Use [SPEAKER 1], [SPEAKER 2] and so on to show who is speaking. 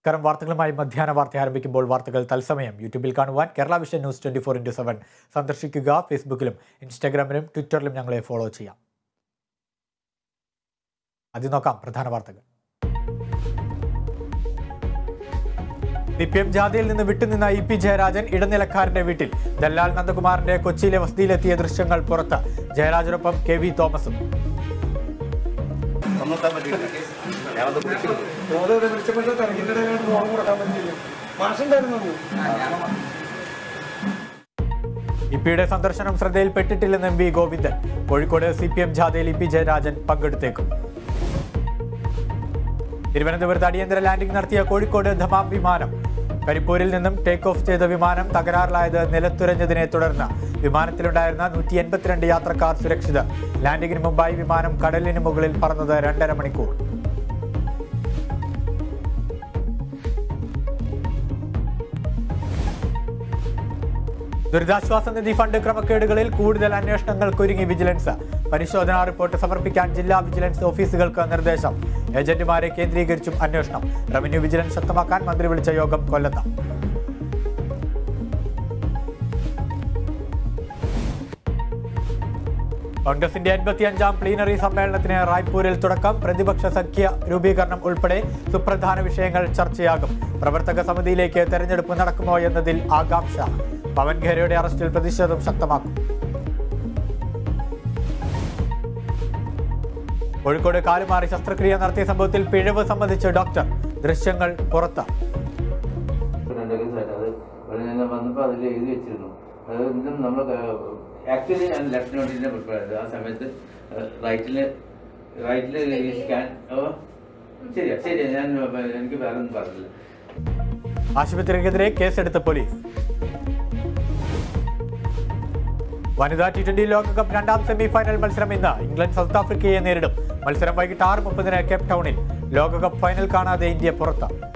[SPEAKER 1] കരം വാർത്തകളുമായി മധ്യാഹ്ന വാർത്ത ആരംഭിക്കുമ്പോൾ വാർത്തകൾ തത്സമയം യൂട്യൂബിൽ കാണുവാൻ Kerala vision news twenty four into seven സന്ദർശിക്കുക ഫേസ്ബുക്കിലും ഇൻസ്റ്റാഗ്രാമിലും ട്വിറ്ററിലും ഞങ്ങളെ ഫോളോ ചെയ്യാം ആദ്യം നോക്കാം പ്രധാന വാർത്തകൾ സി പി എം ജാഥയിൽ നിന്ന് വിട്ടുനിന്ന ഇ പി ജയരാജൻ ഇടനിലക്കാരന്റെ വീട്ടിൽ ദല്ലാൽ നന്ദകുമാറിന്റെ കൊച്ചിയിലെ വസതിയിലെത്തിയ ദൃശ്യങ്ങൾ പുറത്ത് ജയരാജനൊപ്പം കെ വി തോമസും
[SPEAKER 2] ബോധം വിളിച്ചപ്പോൾ തിരക്കിന്റെ ഇടയിലാണ് ഫോൺ കൊടുക്കാൻ പറ്റില്ല മാഷുണ്ടായിരുന്നു
[SPEAKER 1] ഇ പിയുടെ സന്ദർശനം ശ്രദ്ധയിൽപ്പെട്ടിട്ടില്ലെന്ന് M V Govindan Kozhikode C P M ജാഥയിൽ ഇ പി ജയരാജൻ പങ്കെടുത്തേക്കും തിരുവനന്തപുരത്ത് അടിയന്തര ലാൻഡിംഗ് നടത്തിയ കോഴിക്കോട് ധമാം വിമാനം കരിപ്പൂരിൽ നിന്നും ടേക്ക് ഓഫ് ചെയ്ത വിമാനം തകരാറിലായത് നിലത്തുരഞ്ഞതിനെ തുടർന്ന് വിമാനത്തിലുണ്ടായിരുന്ന നൂറ്റി എൺപത്തിരണ്ട് യാത്രക്കാർ സുരക്ഷിതർ ലാൻഡിംഗിന് മുമ്പായി വിമാനം കടലിന് മുകളിൽ പറന്നത് രണ്ടര മണിക്കൂർ ദുരിതാശ്വാസ നിധി ഫണ്ട് ക്രമക്കേടുകളിൽ കൂടുതൽ അന്വേഷണങ്ങൾക്കൊരുങ്ങി വിജിലൻസ് പരിശോധനാ റിപ്പോർട്ട് സമർപ്പിക്കാൻ ജില്ലാ വിജിലൻസ് ഓഫീസുകൾക്ക് നിർദ്ദേശം ഏജന്റുമാരെ കേന്ദ്രീകരിച്ചും അന്വേഷണം റവന്യൂ വിജിലൻസ് ശക്തമാക്കാൻ മന്ത്രി വിളിച്ച യോഗം കൊല്ലത്ത് കോൺഗ്രസിന്റെ അൻപത്തിയഞ്ചാം പ്ലീനറി സമ്മേളനത്തിന് റായ്പൂരിൽ തുടക്കം പ്രതിപക്ഷ സഖ്യ രൂപീകരണം ഉൾപ്പെടെ സുപ്രധാന വിഷയങ്ങൾ ചർച്ചയാകും പ്രവർത്തക സമിതിയിലേക്ക് തെരഞ്ഞെടുപ്പ് നടക്കുമോ എന്നതിൽ ആകാംക്ഷ പവൻ ഖേരയുടെ അറസ്റ്റിൽ പ്രതിഷേധം ശക്തമാക്കും കോഴിക്കോട് കാലുമാറി ശസ്ത്രക്രിയ നടത്തിയ സംഭവത്തിൽ പിഴവ് സംബന്ധിച്ച് ഡോക്ടർ ദൃശ്യങ്ങൾ പുറത്ത്
[SPEAKER 3] രണ്ട് കേസായിട്ട് അത് ഇവിടെ ഞാൻ വന്നപ്പോൾ അതിൽ എഴുതി വെച്ചിരുന്നു അത് ഇന്നും നമ്മൾ ആക്ച്വലി ഞാൻ ലെഫ്റ്റ് നോട്ടിൻ്റെ പ്രിപ്പയർ ചെയ്തത് ആ സമയത്ത് റൈറ്റിൽ റൈറ്റിൽ ഈ സ്കാൻ ഓ ശരിയാ ശരിയാ ഞാൻ എനിക്ക് വേറെ ഒന്നും പറഞ്ഞില്ല
[SPEAKER 1] ആശുപത്രിക്കെതിരെ കേസെടുത്ത പോലീസ് വനിതാ ടി ട്വന്റി ലോകകപ്പ് രണ്ടാം സെമി ഫൈനൽ മത്സരം ഇന്ന് ഇംഗ്ലണ്ട് സൗത്ത് ആഫ്രിക്കയെ നേരിടും മത്സരം വൈകിട്ട് ആറ് മുപ്പതിന് കേപ്പ് ടൗണിൽ ലോകകപ്പ് ഫൈനൽ കാണാതെ ഇന്ത്യ പുറത്ത്